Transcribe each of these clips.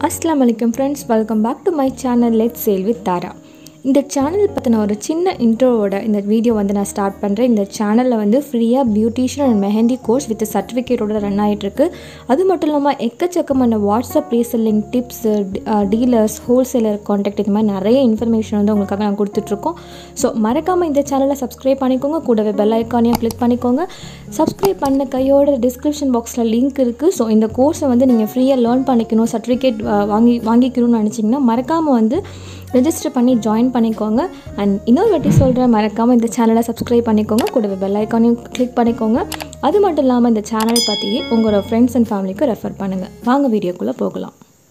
அஸ்லாம் வலைக்கம் friends welcome back to my channel let sell with Tara இந்த சேனல் பற்றின ஒரு சின்ன இன்ட்ரோவோட இந்த வீடியோ வந்து நான் ஸ்டார்ட் பண்ணுறேன் இந்த சேனலில் வந்து ஃப்ரீயாக beautician and mehndi course with சர்டிஃபிகேட்டோட ரன் ஆகிட்டுருக்கு அது மட்டும் இல்லாமல் எக்கச்சக்கமான WhatsApp reselling tips dealers wholesaler contact இந்த மாதிரி நிறைய இன்ஃபர்மேஷன் வந்து உங்களுக்காக நான் கொடுத்துட்ருக்கோம் ஸோ மறக்காமல் இந்த சேனலை சப்ஸ்கிரைப் பண்ணிக்கோங்க கூடவே பெல் ஐக்கானையும் கிளிக் பண்ணிக்கோங்க சப்ஸ்கிரைப் பண்ண கையோட டிஸ்கிரிப்ஷன் பாக்ஸில் லிங்க் இருக்குது ஸோ இந்த கோர்ஸை வந்து நீங்கள் ஃப்ரீயாக லேர்ன் பண்ணிக்கணும் சர்டிஃபிகேட் வாங்கி வாங்கிக்கணும்னு நினச்சிங்கன்னா மறக்காமல் வந்து ரெஜிஸ்டர் பண்ணி ஜாயின் பண்ணிக்கோங்க அண்ட் இன்னொரு வாட்டி சொல்கிறேன் மறக்காமல் இந்த சேனலை சப்ஸ்கிரைப் பண்ணிக்கோங்க கூடவே பெல் ஐக்கானையும் கிளிக் பண்ணிக்கோங்க அது மட்டும் இல்லாமல் இந்த சேனல் பற்றி உங்களோட ஃப்ரெண்ட்ஸ் அண்ட் ஃபேமிலிக்கு ரெஃபர் பண்ணுங்கள் வாங்க வீடியோக்குள்ளே போகலாம்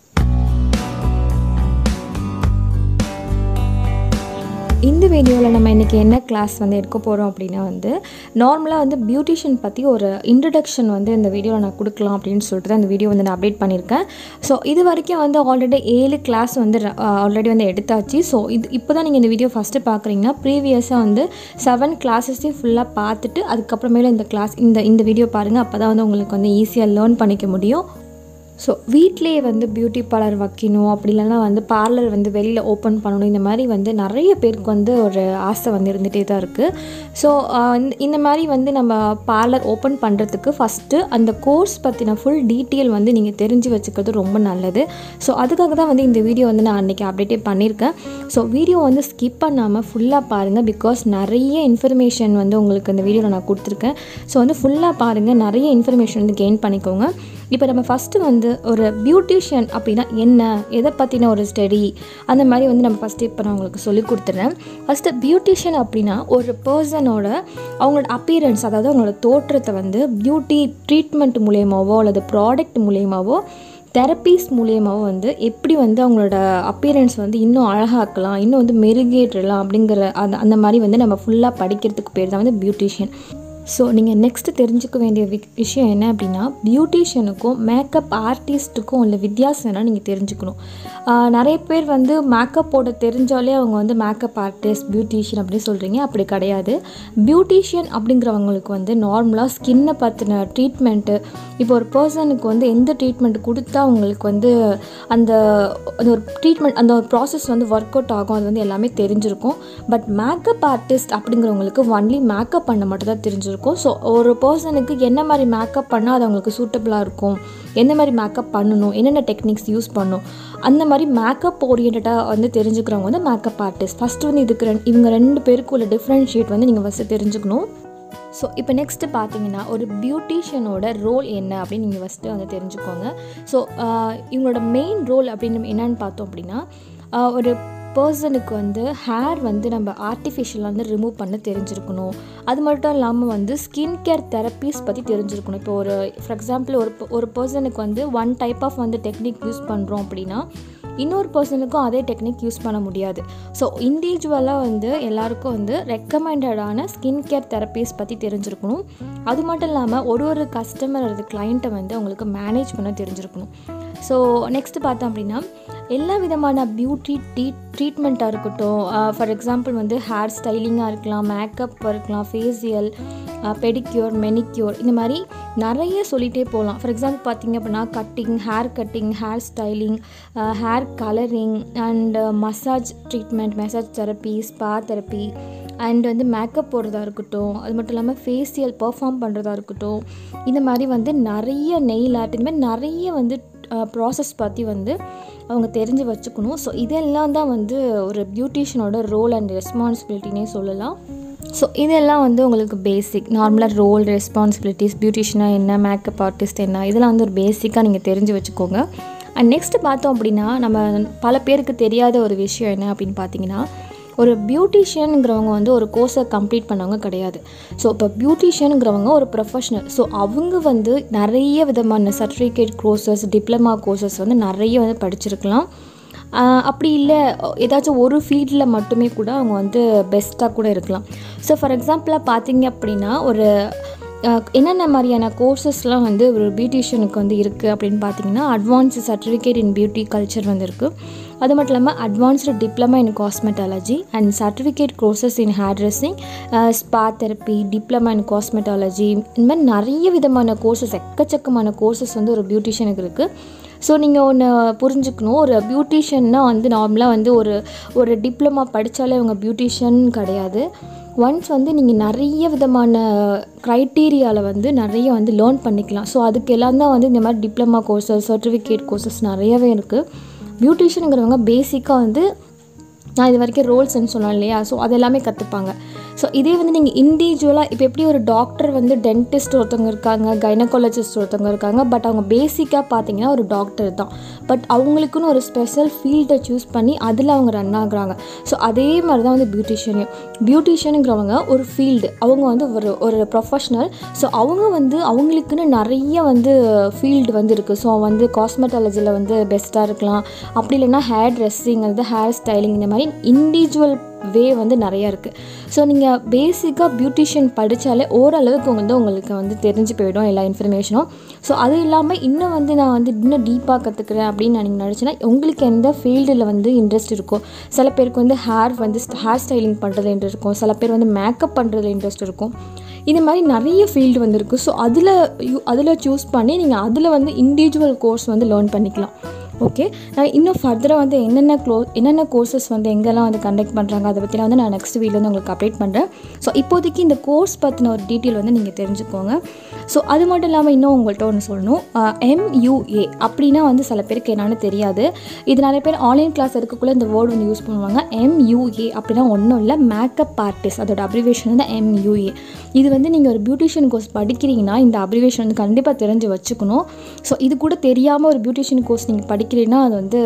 இந்த வீடியோவில் நம்ம இன்றைக்கி என்ன கிளாஸ் வந்து எடுக்க போகிறோம் அப்படின்னா வந்து நார்மலாக வந்து பியூட்டிஷியன் பற்றி ஒரு இன்ட்ரடக்ஷன் வந்து இந்த வீடியோவில் நான் கொடுக்கலாம் அப்படின்னு சொல்லிட்டு தான் இந்த வீடியோ வந்து நான் அப்டேட் பண்ணியிருக்கேன் ஸோ இது வரைக்கும் வந்து ஆல்ரெடி ஏழு கிளாஸ் வந்து ஆல்ரெடி வந்து எடுத்தாச்சு ஸோ இது இப்போ தான் நீங்கள் இந்த வீடியோ ஃபஸ்ட்டு பார்க்குறீங்கன்னா ப்ரீவியஸாக வந்து செவன் கிளாஸஸையும் ஃபுல்லாக பார்த்துட்டு அதுக்கப்புறமேல இந்த கிளாஸ் இந்த இந்த வீடியோ பாருங்கள் அப்போ தான் வந்து உங்களுக்கு வந்து ஈஸியாக லேர்ன் பண்ணிக்க முடியும் ஸோ வீட்லேயே வந்து பியூட்டி பார்லர் வைக்கணும் அப்படி இல்லைன்னா வந்து பார்லர் வந்து வெளியில் ஓப்பன் பண்ணணும் இந்த மாதிரி வந்து நிறைய பேருக்கு வந்து ஒரு ஆசை வந்து இருந்துகிட்டே தான் இருக்குது ஸோ இந்த மாதிரி வந்து நம்ம பார்லர் ஓப்பன் பண்ணுறதுக்கு ஃபஸ்ட்டு அந்த கோர்ஸ் பற்றின ஃபுல் டீட்டெயில் வந்து நீங்கள் தெரிஞ்சு வச்சுக்கிறது ரொம்ப நல்லது ஸோ அதுக்காக தான் வந்து இந்த வீடியோ வந்து நான் அன்றைக்கி அப்டேட்டே பண்ணியிருக்கேன் ஸோ வீடியோ வந்து ஸ்கிப் பண்ணாமல் ஃபுல்லாக பாருங்கள் பிகாஸ் நிறைய இன்ஃபர்மேஷன் வந்து உங்களுக்கு இந்த வீடியோவில் நான் கொடுத்துருக்கேன் ஸோ வந்து ஃபுல்லாக பாருங்கள் நிறைய இன்ஃபர்மேஷன் வந்து கெயின் பண்ணிக்கோங்க இப்போ நம்ம ஃபஸ்ட்டு வந்து ஒரு பியூட்டிஷியன் அப்படின்னா என்ன எதை பற்றின ஒரு ஸ்டடி அந்த மாதிரி வந்து நம்ம ஃபஸ்ட்டு இப்போ நான் உங்களுக்கு சொல்லி கொடுத்துட்றேன் ஃபஸ்ட்டு பியூட்டிஷியன் அப்படின்னா ஒரு பர்சனோட அவங்களோட அப்பியரன்ஸ் அதாவது அவங்களோட தோற்றத்தை வந்து பியூட்டி ட்ரீட்மெண்ட் மூலியமாவோ அல்லது ப்ராடக்ட் மூலியமாவோ தெரப்பீஸ் மூலியமாகவோ வந்து எப்படி வந்து அவங்களோட அப்பியரன்ஸ் வந்து இன்னும் அழகாக்கலாம் இன்னும் வந்து மெருகேற்றலாம் அப்படிங்கிற அந்த அந்த மாதிரி வந்து நம்ம ஃபுல்லாக படிக்கிறதுக்கு பேர் தான் வந்து பியூட்டிஷியன் ஸோ நீங்கள் நெக்ஸ்ட்டு தெரிஞ்சுக்க வேண்டிய வி விஷயம் என்ன அப்படின்னா பியூட்டிஷியனுக்கும் மேக்கப் ஆர்டிஸ்ட்டுக்கும் உள்ள வித்தியாசம் என்ன நீங்கள் தெரிஞ்சுக்கணும் நிறைய பேர் வந்து மேக்கப் போட தெரிஞ்சாலே அவங்க வந்து மேக்கப் ஆர்டிஸ்ட் பியூட்டிஷியன் அப்படின்னு சொல்கிறீங்க அப்படி கிடையாது பியூட்டிஷியன் அப்படிங்கிறவங்களுக்கு வந்து நார்மலாக ஸ்கின்னை பற்றின ட்ரீட்மெண்ட்டு இப்போ ஒரு பர்சனுக்கு வந்து எந்த ட்ரீட்மெண்ட் கொடுத்தா அவங்களுக்கு வந்து அந்த அந்த ஒரு ட்ரீட்மெண்ட் அந்த ஒரு ப்ராசஸ் வந்து ஒர்க் அவுட் ஆகும் அது வந்து எல்லாமே தெரிஞ்சிருக்கும் பட் மேக்கப் ஆர்டிஸ்ட் அப்படிங்கிறவங்களுக்கு ஒன்லி மேக்கப் பண்ண மட்டும் தான் தெரிஞ்சிருக்கும் இருக்கும் ஸோ ஒரு பர்சனுக்கு என்ன மாதிரி மேக்கப் பண்ணால் அது அவங்களுக்கு சூட்டபுளாக இருக்கும் எந்த மாதிரி மேக்கப் பண்ணணும் என்னென்ன டெக்னிக்ஸ் யூஸ் பண்ணும் அந்த மாதிரி மேக்கப் ஓரியன்டாக வந்து தெரிஞ்சுக்கிறவங்க வந்து மேக்கப் ஆர்டிஸ்ட் ஃபஸ்ட்டு வந்து இதுக்கு ரெண்டு இவங்க ரெண்டு பேருக்கு உள்ள டிஃப்ரென்ஷியேட் வந்து நீங்கள் ஃபஸ்ட்டு தெரிஞ்சுக்கணும் ஸோ இப்போ நெக்ஸ்ட்டு பார்த்தீங்கன்னா ஒரு பியூட்டிஷியனோட ரோல் என்ன அப்படின்னு நீங்கள் ஃபஸ்ட்டு வந்து தெரிஞ்சுக்கோங்க ஸோ இவங்களோட மெயின் ரோல் அப்படின்னு என்னென்னு பார்த்தோம் அப்படின்னா ஒரு பர்சனுக்கு வந்து ஹேர் வந்து நம்ம ஆர்டிஃபிஷியலாக வந்து ரிமூவ் பண்ண தெரிஞ்சிருக்கணும் அது மட்டும் இல்லாமல் வந்து ஸ்கின் கேர் தெரப்பீஸ் பற்றி தெரிஞ்சிருக்கணும் இப்போ ஒரு ஃபார் எக்ஸாம்பிள் ஒரு ஒரு பர்சனுக்கு வந்து ஒன் டைப் ஆஃப் வந்து டெக்னிக் யூஸ் பண்ணுறோம் அப்படின்னா இன்னொரு பர்சனுக்கும் அதே டெக்னிக் யூஸ் பண்ண முடியாது ஸோ இண்டிவிஜுவலாக வந்து எல்லாருக்கும் வந்து ரெக்கமெண்டடான ஸ்கின் கேர் தெரப்பீஸ் பற்றி தெரிஞ்சிருக்கணும் அது மட்டும் இல்லாமல் ஒரு ஒரு கஸ்டமர் அது கிளைண்ட்டை வந்து அவங்களுக்கு மேனேஜ் பண்ண தெரிஞ்சிருக்கணும் ஸோ நெக்ஸ்ட்டு பார்த்தோம் அப்படின்னா எல்லா விதமான பியூட்டி ட்ரீ ட்ரீட்மெண்ட்டாக இருக்கட்டும் ஃபார் எக்ஸாம்பிள் வந்து ஹேர் ஸ்டைலிங்காக இருக்கலாம் மேக்கப் இருக்கலாம் ஃபேஷியல் பெடிக்யூர் மெனிக்யூர் இந்த மாதிரி நிறைய சொல்லிகிட்டே போகலாம் ஃபார் எக்ஸாம்பிள் பார்த்திங்க அப்படின்னா cutting hair cutting hair styling hair colouring and massage treatment massage therapy spa therapy and வந்து மேக்கப் போடுறதா இருக்கட்டும் அது மட்டும் இல்லாமல் ஃபேஷியல் பர்ஃபார்ம் பண்ணுறதா இருக்கட்டும் இந்த மாதிரி வந்து நிறைய நெயில் ஆர்ட் இந்த மாதிரி நிறைய வந்து ப்ராசஸ் பற்றி வந்து அவங்க தெரிஞ்சு வச்சுக்கணும் ஸோ இதெல்லாம் தான் வந்து ஒரு பியூட்டிஷியனோட ரோல் அண்ட் ரெஸ்பான்சிபிலிட்டினே சொல்லலாம் ஸோ இதெல்லாம் வந்து உங்களுக்கு பேசிக் நார்மலாக ரோல் ரெஸ்பான்சிபிலிட்டிஸ் பியூட்டிஷியனாக என்ன மேக்கப் ஆர்டிஸ்ட் என்ன இதெல்லாம் வந்து ஒரு பேசிக்காக நீங்கள் தெரிஞ்சு வச்சுக்கோங்க அண்ட் நெக்ஸ்ட்டு பார்த்தோம் அப்படின்னா நம்ம பல பேருக்கு தெரியாத ஒரு விஷயம் என்ன அப்படின்னு பார்த்தீங்கன்னா ஒரு பியூட்டிஷியனுங்கிறவங்க வந்து ஒரு கோர்ஸை கம்ப்ளீட் பண்ணவங்க கிடையாது ஸோ இப்போ பியூட்டிஷியனுங்கிறவங்க ஒரு ப்ரொஃபஷனல் ஸோ அவங்க வந்து நிறைய விதமான சர்டிஃபிகேட் கோர்சஸ் டிப்ளமா கோர்சஸ் வந்து நிறைய வந்து படிச்சிருக்கலாம் அப்படி இல்லை ஏதாச்சும் ஒரு ஃபீல்டில் மட்டுமே கூட அவங்க வந்து பெஸ்ட்டாக கூட இருக்கலாம் ஸோ ஃபார் எக்ஸாம்பிளாக பார்த்தீங்க அப்படின்னா ஒரு என்னென்ன மாதிரியான கோர்சஸ்லாம் வந்து ஒரு பியூட்டிஷியனுக்கு வந்து இருக்குது அப்படின்னு பார்த்தீங்கன்னா advance certificate in beauty culture வந்து இருக்குது அது மட்டும் இல்லாமல் advanced diploma in cosmetology and certificate courses in hair dressing spa therapy diploma in cosmetology இந்த மாதிரி நிறைய விதமான கோர்சஸ் எக்கச்சக்கமான கோர்சஸ் வந்து ஒரு பியூட்டிஷியனுக்கு இருக்குது ஸோ நீங்கள் ஒன்று புரிஞ்சுக்கணும் ஒரு பியூட்டிஷியன்னா வந்து நார்மலாக வந்து ஒரு ஒரு டிப்ளமா படித்தாலே அவங்க பியூட்டிஷியன் கிடையாது ஒன்ஸ் வந்து நீங்கள் நிறைய விதமான க்ரைட்டீரியாவில் வந்து நிறைய வந்து லேர்ன் பண்ணிக்கலாம் ஸோ அதுக்கு எல்லாம் தான் வந்து இந்த மாதிரி டிப்ளமா கோர்சஸ் சர்டிஃபிகேட் கோர்சஸ் நிறையவே இருக்குது பியூட்டிஷியனுங்கிறவங்க பேசிக்காக வந்து நான் இது வரைக்கும் ரோல்ஸ்ன்னு சொன்னேன் இல்லையா ஸோ அது எல்லாமே கற்றுப்பாங்க ஸோ இதே வந்து நீங்கள் இண்டிவிஜுவலாக இப்போ எப்படி ஒரு டாக்டர் வந்து டென்டிஸ்ட் ஒருத்தவங்க இருக்காங்க கைனகாலஜிஸ்ட் ஒருத்தவங்க இருக்காங்க பட் அவங்க பேசிக்காக பார்த்தீங்கன்னா ஒரு டாக்டர் தான் பட் அவங்களுக்குன்னு ஒரு ஸ்பெஷல் ஃபீல்டை சூஸ் பண்ணி அதில் அவங்க ரன் ஆகுறாங்க ஸோ அதே மாதிரி தான் வந்து பியூட்டிஷியனையும் பியூட்டிஷியனுங்கிறவங்க ஒரு ஃபீல்டு அவங்க வந்து ஒரு ஒரு ப்ரொஃபஷ்னல் ஸோ அவங்க வந்து அவங்களுக்குன்னு நிறைய வந்து ஃபீல்டு வந்து இருக்குது ஸோ வந்து காஸ்மெட்டாலஜியில் வந்து பெஸ்ட்டாக இருக்கலாம் அப்படி இல்லைன்னா ஹேர் ட்ரெஸ்ஸிங் அது ஹேர் ஸ்டைலிங் இந்த மாதிரி இண்டிவிஜுவல் வே வந்து நிறையா இருக்குது ஸோ நீங்கள் பேசிக்காக பியூட்டிஷியன் படித்தாலே ஓரளவுக்கு வந்து உங்களுக்கு வந்து தெரிஞ்சு போயிடும் எல்லா இன்ஃபர்மேஷனும் ஸோ அது இல்லாமல் இன்னும் வந்து நான் வந்து இன்னும் டீப்பாக கற்றுக்குறேன் அப்படின்னு நான் நீங்கள் நினச்சேன்னா உங்களுக்கு எந்த ஃபீல்டில் வந்து இன்ட்ரெஸ்ட் இருக்கோ சில பேருக்கு வந்து ஹேர் வந்து ஹேர் ஸ்டைலிங் பண்ணுறதுல இன்ட்ரெஸ்ட் இருக்கும் சில பேர் வந்து மேக்கப் பண்ணுறதுல இன்ட்ரெஸ்ட் இருக்கும் இந்த மாதிரி நிறைய ஃபீல்டு வந்து இருக்குது ஸோ அதில் யூ அதில் சூஸ் பண்ணி நீங்கள் அதில் வந்து இண்டிவிஜுவல் கோர்ஸ் வந்து லேர்ன் பண்ணிக்கலாம் ஓகே நான் இன்னும் ஃபர்தராக வந்து என்னென்ன க்ளோ என்னென்ன கோர்சஸ் வந்து எங்கெல்லாம் வந்து கண்டக்ட் பண்ணுறாங்க அதை பற்றிலாம் வந்து நான் நெக்ஸ்ட் வீடியோ வந்து உங்களுக்கு அப்டேட் பண்ணுறேன் ஸோ இப்போதைக்கு இந்த கோர்ஸ் பற்றின ஒரு டீட்டெயில் வந்து நீங்கள் தெரிஞ்சுக்கோங்க ஸோ அது மட்டும் இல்லாமல் இன்னும் உங்கள்கிட்ட ஒன்று சொல்லணும் எம்யூஏ அப்படின்னா வந்து சில பேருக்கு என்னன்னு தெரியாது இது நிறைய பேர் ஆன்லைன் கிளாஸ் இருக்கக்குள்ளே இந்த வேர்டு வந்து யூஸ் பண்ணுவாங்க எம்யூஏ அப்படின்னா ஒன்றும் இல்லை மேக்கப் ஆர்டிஸ்ட் அதோட அப்ரிவேஷன் வந்து எம்யூஏ இது வந்து நீங்கள் ஒரு பியூட்டிஷியன் கோர்ஸ் படிக்கிறீங்கன்னா இந்த அப்ரிவேஷன் வந்து கண்டிப்பாக தெரிஞ்சு வச்சுக்கணும் ஸோ இது கூட தெரியாமல் ஒரு பியூட்டிஷியன் கோர்ஸ் நீங்கள் படிக்கிறீங்கன்னா அது வந்து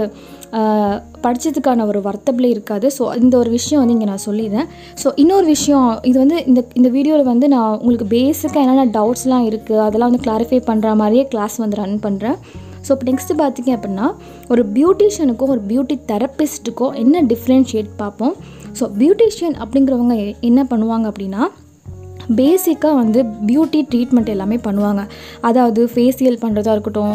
படித்ததுக்கான ஒரு வர்த்தபிளே இருக்காது ஸோ இந்த ஒரு விஷயம் வந்து இங்கே நான் சொல்லிடுறேன் ஸோ இன்னொரு விஷயம் இது வந்து இந்த இந்த வீடியோவில் வந்து நான் உங்களுக்கு பேசிக்காக என்னென்ன டவுட்ஸ்லாம் இருக்குது அதெல்லாம் வந்து கிளாரிஃபை பண்ணுற மாதிரியே கிளாஸ் வந்து ரன் பண்ணுறேன் ஸோ இப்போ நெக்ஸ்ட்டு பார்த்தீங்க அப்படின்னா ஒரு பியூட்டிஷியனுக்கும் ஒரு பியூட்டி தெரப்பிஸ்ட்டுக்கும் என்ன டிஃப்ரென்ஷியேட் பார்ப்போம் ஸோ பியூட்டிஷியன் அப்படிங்கிறவங்க என்ன பண்ணுவாங்க அப்படின்னா பேசிக்காக வந்து பியூட்டி ட்ரீட்மெண்ட் எல்லாமே பண்ணுவாங்க அதாவது ஃபேஷியல் பண்ணுறதா இருக்கட்டும்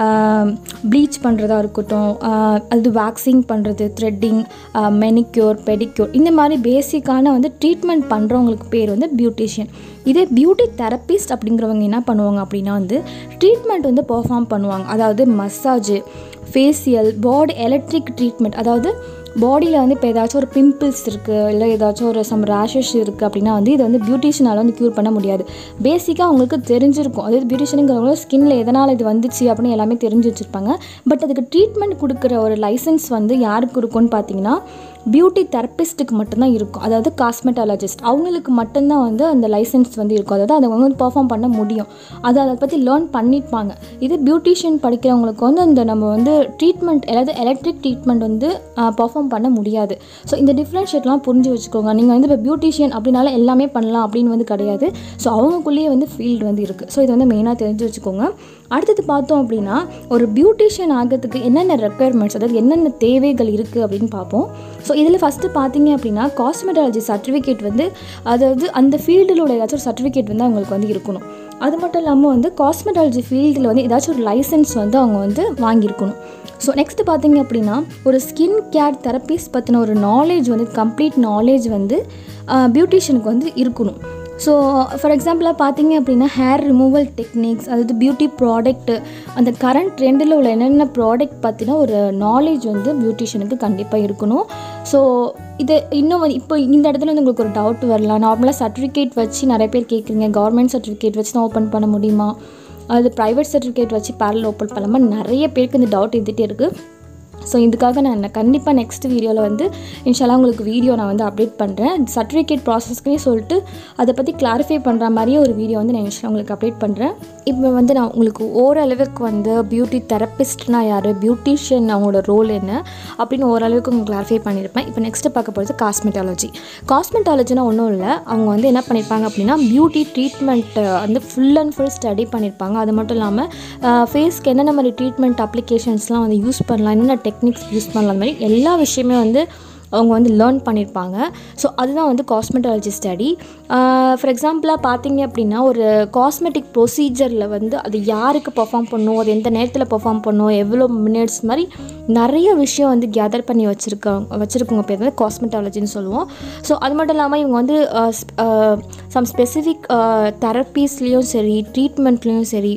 ப்ளீச் பண்ணுறதா இருக்கட்டும் அது வேக்சிங் பண்ணுறது த்ரெட்டிங் மெனிக்யூர் பெடிக்யூர் இந்த மாதிரி பேசிக்கான வந்து ட்ரீட்மெண்ட் பண்ணுறவங்களுக்கு பேர் வந்து பியூட்டிஷியன் இதே பியூட்டி தெரப்பிஸ்ட் அப்படிங்கிறவங்க என்ன பண்ணுவாங்க அப்படின்னா வந்து ட்ரீட்மெண்ட் வந்து பெர்ஃபார்ம் பண்ணுவாங்க அதாவது massage facial body electric treatment அதாவது பாடியில் வந்து இப்போ ஏதாச்சும் ஒரு பிம்பிள்ஸ் இருக்குது இல்லை ஏதாச்சும் ஒரு சம் ரேஷஸ் இருக்குது அப்படின்னா வந்து இதை வந்து பியூட்டிஷியனால் வந்து க்யூர் பண்ண முடியாது பேசிக்காக அவங்களுக்கு தெரிஞ்சிருக்கும் அதாவது பியூட்டிஷியனுங்கிறவங்க ஸ்கின்ல எதனால் இது வந்துச்சு அப்படின்னு எல்லாமே தெரிஞ்சு வச்சுருப்பாங்க பட் அதுக்கு ட்ரீட்மெண்ட் கொடுக்குற ஒரு லைசன்ஸ் வந்து யாருக்கு இருக்கும்னு பார்த்தீங்கன்னா பியூட்டி தெரப்பிஸ்ட்டுக்கு மட்டும்தான் இருக்கும் அதாவது காஸ்மெட்டாலஜிஸ்ட் அவங்களுக்கு மட்டும்தான் வந்து அந்த லைசன்ஸ் வந்து இருக்கும் அதாவது அதை வந்து பெர்ஃபார்ம் பண்ண முடியும் அதை அதை பற்றி லேர்ன் பண்ணியிருப்பாங்க இது பியூட்டிஷியன் படிக்கிறவங்களுக்கு வந்து அந்த நம்ம வந்து ட்ரீட்மெண்ட் அதாவது எலக்ட்ரிக் ட்ரீட்மெண்ட் வந்து பெர்ஃபார்ம் பண்ண முடியாது ஸோ இந்த டிஃப்ரென்ஷியேட்லாம் புரிஞ்சு வச்சுக்கோங்க நீங்கள் வந்து இப்போ பியூட்டிஷியன் அப்படின்னால எல்லாமே பண்ணலாம் அப்படின்னு வந்து கிடையாது ஸோ அவங்களுக்குள்ளேயே வந்து ஃபீல்டு வந்து இருக்குது ஸோ இது வந்து மெயினாக தெரிஞ்சு வச்சுக்கோங்க அடுத்தது பார்த்தோம் அப்படின்னா ஒரு பியூட்டிஷியன் ஆகிறதுக்கு என்னென்ன ரெக்குயர்மெண்ட்ஸ் அதாவது என்னென்ன தேவைகள் இருக்குது அப்படின்னு பார்ப்போம் ஸோ இதில் ஃபஸ்ட்டு பார்த்தீங்க அப்படின்னா காஸ்மெட்டாலஜி சர்டிஃபிகேட் வந்து அதாவது அந்த ஃபீல்டில் உள்ள ஏதாச்சும் ஒரு சர்டிஃபிகேட் வந்து அவங்களுக்கு வந்து இருக்கணும் அது மட்டும் இல்லாமல் வந்து காஸ்மெட்டாலஜி ஃபீல்டில் வந்து ஏதாச்சும் ஒரு லைசன்ஸ் வந்து அவங்க வந்து வாங்கியிருக்கணும் ஸோ நெக்ஸ்ட்டு பார்த்தீங்க அப்படின்னா ஒரு ஸ்கின் கேர் தெரப்பிஸ் பற்றின ஒரு நாலேஜ் வந்து கம்ப்ளீட் நாலேஜ் வந்து பியூட்டிஷியனுக்கு வந்து இருக்கணும் ஸோ ஃபார் எக்ஸாம்பிளாக பார்த்தீங்க அப்படின்னா ஹேர் ரிமூவல் டெக்னிக்ஸ் அதாவது பியூட்டி ப்ராடக்ட்டு அந்த கரண்ட் ட்ரெண்டில் உள்ள என்னென்ன ப்ராடக்ட் பற்றின ஒரு நாலேஜ் வந்து பியூட்டிஷியனுக்கு கண்டிப்பாக இருக்கணும் ஸோ இது இன்னும் வந்து இப்போ இந்த இடத்துல வந்து உங்களுக்கு ஒரு டவுட் வரலாம் நார்மலாக சர்டிஃபிகேட் வச்சு நிறைய பேர் கேட்குறீங்க கவர்மெண்ட் சர்டிஃபிகேட் வச்சு தான் ஓப்பன் பண்ண முடியுமா அது ப்ரைவேட் சர்டிஃபிகேட் வச்சு பேரல் ஓப்பன் பண்ணலாமா நிறைய பேருக்கு இந்த டவுட் இருந்துகிட்டே இருக்குது ஸோ இதுக்காக நான் கண்டிப்பாக நெக்ஸ்ட் வீடியோவில் வந்து இன்ஷால்லாம் உங்களுக்கு வீடியோ நான் வந்து அப்டேட் பண்ணுறேன் சர்டிஃபிகேட் ப்ராசஸ்க்குனே சொல்லிட்டு அதை பற்றி கிளாரிஃபை பண்ணுற மாதிரியே ஒரு வீடியோ வந்து நான் இன்ஷால்லாம் உங்களுக்கு அப்டேட் பண்ணுறேன் இப்போ வந்து நான் உங்களுக்கு ஓரளவுக்கு வந்து பியூட்டி தெரப்பிஸ்ட்னா யார் பியூட்டிஷியன் அவங்களோட ரோல் என்ன அப்படின்னு ஓரளவுக்கு உங்களுக்கு கிளாரிஃபை பண்ணியிருப்பேன் இப்போ நெக்ஸ்ட்டு பார்க்க போகிறது காஸ்மெட்டாலஜி காஸ்மெட்டாலஜினா ஒன்றும் இல்லை அவங்க வந்து என்ன பண்ணியிருப்பாங்க அப்படின்னா பியூட்டி ட்ரீட்மெண்ட் வந்து ஃபுல் அண்ட் ஃபுல் ஸ்டடி பண்ணியிருப்பாங்க அது மட்டும் இல்லாமல் ஃபேஸ்க்கு என்னென்ன மாதிரி ட்ரீட்மெண்ட் அப்ளிகேஷன்ஸ்லாம் வந்து யூஸ் பண்ணலாம் என்னென்ன டெக்னிக்ஸ் யூஸ் பண்ணலாம் அந்த மாதிரி எல்லா விஷயமே வந்து அவங்க வந்து லேர்ன் பண்ணியிருப்பாங்க ஸோ அதுதான் வந்து காஸ்மெட்டாலஜி ஸ்டடி ஃபார் எக்ஸாம்பிளாக பார்த்தீங்க அப்படின்னா ஒரு காஸ்மெட்டிக் ப்ரொசீஜரில் வந்து அது யாருக்கு பர்ஃபார்ம் பண்ணும் அது எந்த நேரத்தில் பர்ஃபார்ம் பண்ணும் எவ்வளோ மினிட்ஸ் மாதிரி நிறைய விஷயம் வந்து கேதர் பண்ணி வச்சுருக்காங்க வச்சுருக்கவங்க பேர் வந்து காஸ்மெட்டாலஜின்னு சொல்லுவோம் ஸோ அது மட்டும் இல்லாமல் இவங்க வந்து சம் ஸ்பெசிஃபிக் தெரப்பீஸ்லேயும் சரி ட்ரீட்மெண்ட்லேயும் சரி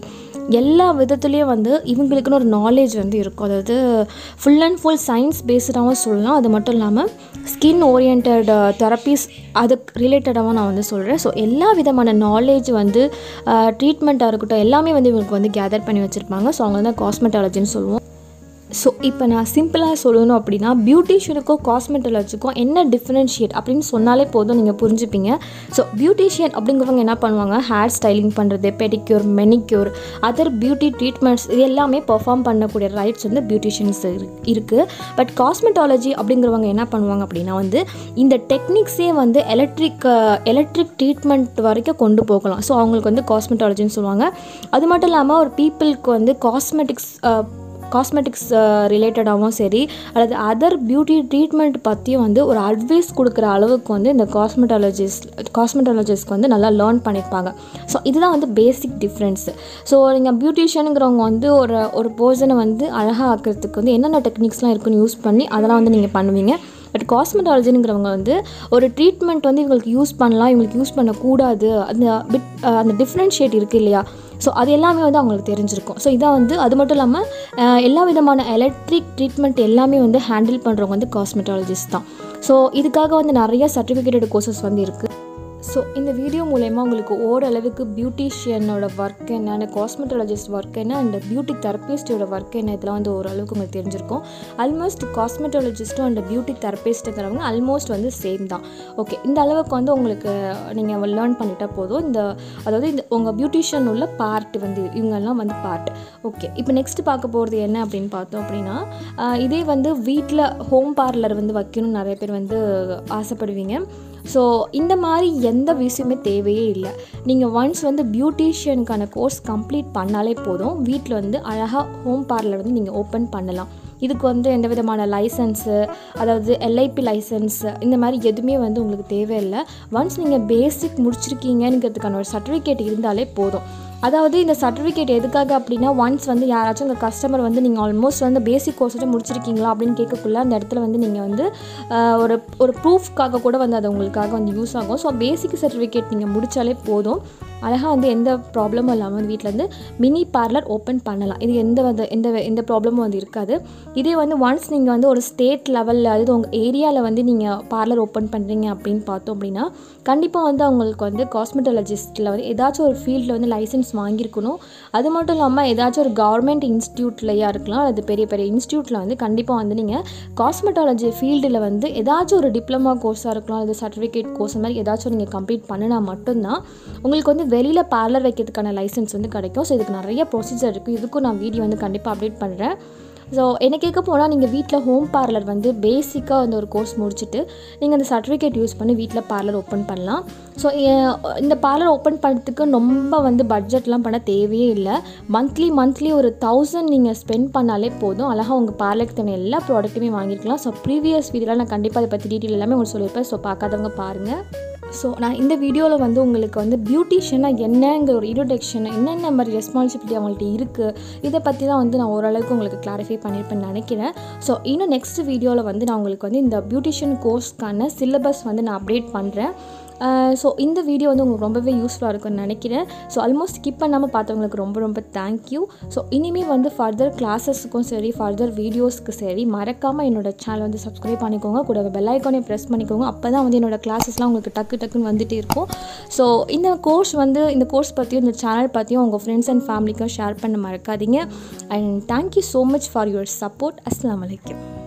எல்லா விதத்துலேயும் வந்து இவங்களுக்குன்னு ஒரு நாலேஜ் வந்து இருக்கும் அதாவது ஃபுல் அண்ட் ஃபுல் சயின்ஸ் பேஸ்டாகவும் சொல்லலாம் அது மட்டும் இல்லாமல் ஸ்கின் ஓரியன்ட் தெரப்பீஸ் அதுக்கு ரிலேட்டடாகவும் நான் வந்து சொல்கிறேன் ஸோ எல்லா விதமான நாலேஜ் வந்து ட்ரீட்மெண்ட்டாக இருக்கட்டும் எல்லாமே வந்து இவங்களுக்கு வந்து கேதர் பண்ணி வச்சுருப்பாங்க ஸோ அவங்க வந்து காஸ்மெட்டாலஜின்னு சொல்லுவோம் ஸோ இப்போ நான் சிம்பிளாக சொல்லணும் அப்படின்னா பியூட்டிஷியனுக்கும் காஸ்மெட்டாலஜிக்கும் என்ன டிஃப்ரென்ஷியேட் அப்படின்னு சொன்னாலே போதும் நீங்கள் புரிஞ்சுப்பீங்க ஸோ பியூட்டிஷியன் அப்படிங்கிறவங்க என்ன பண்ணுவாங்க ஹேர் ஸ்டைலிங் பண்ணுறது pedicure manicure other beauty treatments இது எல்லாமே பெர்ஃபார்ம் பண்ணக்கூடிய ரைட்ஸ் வந்து பியூட்டிஷியன்ஸ் இருக்குது பட் காஸ்மெட்டாலஜி அப்படிங்கிறவங்க என்ன பண்ணுவாங்க அப்படின்னா வந்து இந்த டெக்னிக்ஸே வந்து எலக்ட்ரிக் எலக்ட்ரிக் ட்ரீட்மெண்ட் வரைக்கும் கொண்டு போகலாம் ஸோ அவங்களுக்கு வந்து காஸ்மெட்டாலஜின்னு சொல்லுவாங்க அது மட்டும் இல்லாமல் ஒரு பீப்புளுக்கு வந்து காஸ்மெட்டிக்ஸ் காஸ்மெட்டிக்ஸ் ரிலேட்டடாகவும் சரி அல்லது அதர் பியூட்டி ட்ரீட்மெண்ட் பற்றியும் வந்து ஒரு அட்வைஸ் கொடுக்குற அளவுக்கு வந்து இந்த காஸ்மெட்டாலஜிஸ்ட் காஸ்மெட்டாலஜிஸ்ட்க்கு வந்து நல்லா லேர்ன் பண்ணியிருப்பாங்க ஸோ இதுதான் வந்து பேசிக் டிஃப்ரென்ஸு ஸோ நீங்கள் பியூட்டிஷியனுங்கிறவங்க வந்து ஒரு ஒரு பர்சனை வந்து அழகாக ஆக்கிறதுக்கு வந்து என்னென்ன டெக்னிக்ஸ்லாம் இருக்குன்னு யூஸ் பண்ணி அதெல்லாம் வந்து நீங்கள் பண்ணுவீங்க பட் காஸ்மெட்டாலஜிங்கிறவங்க வந்து ஒரு ட்ரீட்மெண்ட் வந்து இவங்களுக்கு யூஸ் பண்ணலாம் இவங்களுக்கு யூஸ் பண்ணக்கூடாது அந்த பிட் அந்த டிஃப்ரென்ஷியேட் இருக்குது இல்லையா ஸோ அது எல்லாமே வந்து அவங்களுக்கு தெரிஞ்சிருக்கும் ஸோ இதான் வந்து அது மட்டும் இல்லாமல் அஹ், எல்லா விதமான எலக்ட்ரிக் ட்ரீட்மெண்ட் எல்லாமே வந்து ஹேண்டில் பண்ணுறவங்க வந்து காஸ்மெட்டாலஜிஸ்ட் தான் ஸோ இதுக்காக வந்து நிறைய சர்டிஃபிகேட்டட் கோர்சஸ் வந்து இருக்குது ஸோ இந்த வீடியோ மூலயமா உங்களுக்கு ஓரளவுக்கு பியூட்டிஷியனோட ஒர்க் என்ன அண்ட் காஸ்மெட்டாலஜிஸ்ட் ஒர்க் என்ன அண்ட் பியூட்டி தெரப்பிஸ்டோட ஒர்க் என்ன இதெல்லாம் வந்து ஓரளவுக்கு உங்களுக்கு தெரிஞ்சிருக்கும் ஆல்மோஸ்ட் காஸ்மெட்டாலஜிஸ்ட்டும் அண்ட் பியூட்டி தெரப்பிஸ்ட்டுங்கிறவங்க ஆல்மோஸ்ட் வந்து சேம் தான் ஓகே இந்த அளவுக்கு வந்து உங்களுக்கு நீங்கள் லேர்ன் பண்ணிட்டா போதும் இந்த அதாவது இந்த உங்கள் பியூட்டிஷியன் உள்ள பார்ட் வந்து இவங்கெல்லாம் வந்து பார்ட் ஓகே இப்போ நெக்ஸ்ட் பார்க்க போகிறது என்ன அப்படின்னு பார்த்தோம் அப்படின்னா ஆஹ் இதே வந்து வீட்டில் ஹோம் பார்லர் வந்து வைக்கணும்னு நிறைய பேர் வந்து ஆசைப்படுவீங்க ஸோ இந்த மாதிரி எந்த விஷயமே தேவையே இல்லை நீங்கள் ஒன்ஸ் வந்து பியூட்டிஷியனுக்கான கோர்ஸ் கம்ப்ளீட் பண்ணாலே போதும் வீட்டில் வந்து அழகாக ஹோம் பார்லர் வந்து நீங்கள் ஓப்பன் பண்ணலாம் இதுக்கு வந்து எந்த விதமான லைசன்ஸு அதாவது எல்ஐபி லைசன்ஸ் இந்த மாதிரி எதுவுமே வந்து உங்களுக்கு தேவையில்லை ஒன்ஸ் நீங்கள் பேசிக் முடிச்சிருக்கீங்கங்கிறதுக்கான ஒரு சர்டிஃபிகேட் இருந்தாலே போதும் அதாவது இந்த சர்டிஃபிகேட் எதுக்காக அப்படின்னா ஒன்ஸ் வந்து யாராச்சும் உங்கள் கஸ்டமர் வந்து நீங்கள் ஆல்மோஸ்ட் வந்து பேசிக் கோர்ஸ் வந்து முடிச்சிருக்கீங்களா அப்படின்னு கேட்கக்குள்ள அந்த இடத்துல வந்து நீங்கள் வந்து ஆஹ், ஒரு ஒரு ப்ரூஃப்காக கூட வந்து அது உங்களுக்காக வந்து யூஸ் ஆகும் ஸோ பேசிக் சர்டிஃபிகேட் நீங்கள் முடித்தாலே போதும் அழகாக வந்து எந்த ப்ராப்ளமும் இல்லாமல் வந்து வீட்டில் வந்து மினி பார்லர் ஓப்பன் பண்ணலாம் இது எந்த வந்து எந்த எந்த ப்ராப்ளமும் வந்து இருக்காது இதே வந்து ஒன்ஸ் நீங்கள் வந்து ஒரு ஸ்டேட் லெவலில் அதாவது உங்கள் ஏரியாவில் வந்து நீங்கள் பார்லர் ஓப்பன் பண்ணுறீங்க அப்படின்னு பார்த்தோம் அப்படின்னா கண்டிப்பாக வந்து அவங்களுக்கு வந்து காஸ்மெட்டாலஜிஸ்ட்டில் வந்து ஏதாச்சும் ஒரு ஃபீல்டில் வந்து லைசன்ஸ் வாங்கியிருக்கணும் அது மட்டும் இல்லாமல் ஏதாச்சும் ஒரு கவர்மெண்ட் இன்ஸ்டியூட்லையா இருக்கலாம் அல்லது பெரிய பெரிய இன்ஸ்டியூட்டில் வந்து கண்டிப்பாக வந்து நீங்கள் காஸ்மெட்டாலஜி ஃபீல்டில் வந்து ஏதாச்சும் ஒரு டிப்ளமா கோர்ஸாக இருக்கலாம் அல்லது சர்டிஃபிகேட் கோர்ஸ் மாதிரி ஏதாச்சும் நீங்கள் கம்ப்ளீட் பண்ணினா மட்டும்தான் உங்களுக்கு வந்து வெளியில் பார்லர் வைக்கிறதுக்கான லைசன்ஸ் வந்து கிடைக்கும் ஸோ இதுக்கு நிறைய ப்ரொசீஜர் இருக்குது இதுக்கும் நான் வீடியோ வந்து கண்டிப்பாக அப்டேட் பண்ணுறேன் ஸோ என்ன கேட்க போனால் நீங்கள் வீட்டில் ஹோம் பார்லர் வந்து பேசிக்காக வந்து ஒரு கோர்ஸ் முடிச்சுட்டு நீங்கள் அந்த சர்டிஃபிகேட் யூஸ் பண்ணி வீட்டில் பார்லர் ஓப்பன் பண்ணலாம் ஸோ இந்த பார்லர் ஓப்பன் பண்ணுறதுக்கு ரொம்ப வந்து பட்ஜெட்லாம் பண்ண தேவையே இல்லை மந்த்லி மந்த்லி ஒரு தௌசண்ட் நீங்கள் ஸ்பெண்ட் பண்ணாலே போதும் அழகாக உங்கள் பார்லருக்கு தேவையான எல்லா ப்ராடக்ட்டுமே வாங்கிக்கலாம் ஸோ ப்ரீவியஸ் வீடியோவில் நான் கண்டிப்பாக அதை பற்றி டீட்டெயில் எல்லாமே உங்களுக்கு சொல்லியிருப்பேன் ஸோ பார்க்காதவங்க பாருங்கள் ஸோ நான் இந்த வீடியோவில் வந்து உங்களுக்கு வந்து பியூட்டிஷியனாக என்னங்கிற ஒரு இன்ட்ரொடக்ஷன் என்னென்ன மாதிரி ரெஸ்பான்சிபிலிட்டி அவங்கள்ட்ட இருக்குது இதை பற்றி தான் வந்து நான் ஓரளவுக்கு உங்களுக்கு கிளாரிஃபை பண்ணியிருப்பேன்னு நினைக்கிறேன் ஸோ இன்னும் நெக்ஸ்ட் வீடியோவில் வந்து நான் உங்களுக்கு வந்து இந்த பியூட்டிஷியன் கோர்ஸ்க்கான சிலபஸ் வந்து நான் அப்டேட் பண்ணுறேன் ஸோ இந்த வீடியோ வந்து உங்களுக்கு ரொம்பவே யூஸ்ஃபுல்லாக இருக்கும்னு நினைக்கிறேன் ஸோ ஆல்மோஸ்ட் ஸ்கிப் பண்ணாமல் பார்த்தவங்களுக்கு ரொம்ப ரொம்ப தேங்க்யூ ஸோ இனிமேல் வந்து ஃபர்தர் கிளாஸஸுக்கும் சரி ஃபர்தர் வீடியோஸ்க்கு சரி மறக்காமல் என்னோட சேனல் வந்து சப்ஸ்கிரைப் பண்ணிக்கோங்க கூட பெல் ஐக்கானே ப்ரெஸ் பண்ணிக்கோங்க அப்போ தான் வந்து என்னோட கிளாஸஸ்லாம் உங்களுக்கு டக்கு டக்குன்னு வந்துட்டே இருக்கும் ஸோ இந்த கோர்ஸ் வந்து இந்த கோர்ஸ் பற்றியும் இந்த சேனல் பற்றியும் உங்கள் ஃப்ரெண்ட்ஸ் அண்ட் ஃபேமிலிக்கும் ஷேர் பண்ண மறக்காதீங்க and thank you so much for your support அஸ்லாம் வலைக்கம்